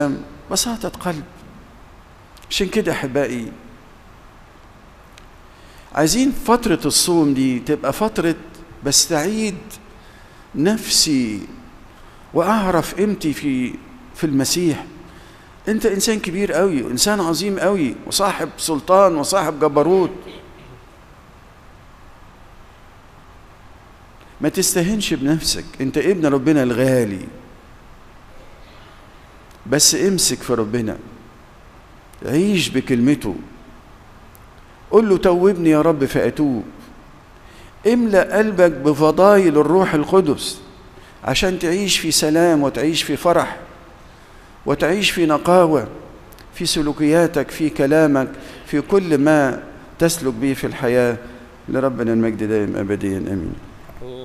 بساطة قلب عشان كده أحبائي عايزين فترة الصوم دي تبقى فترة بستعيد نفسي وأعرف قيمتي في في المسيح أنت إنسان كبير قوي وإنسان عظيم قوي وصاحب سلطان وصاحب جبروت ما تستهنش بنفسك أنت ابن ربنا الغالي بس امسك في ربنا عيش بكلمته قل له توبني يا رب فأتوب املأ قلبك بفضائل الروح القدس عشان تعيش في سلام وتعيش في فرح وتعيش في نقاوة في سلوكياتك في كلامك في كل ما تسلك به في الحياة لربنا المجد دائم أبديا أمين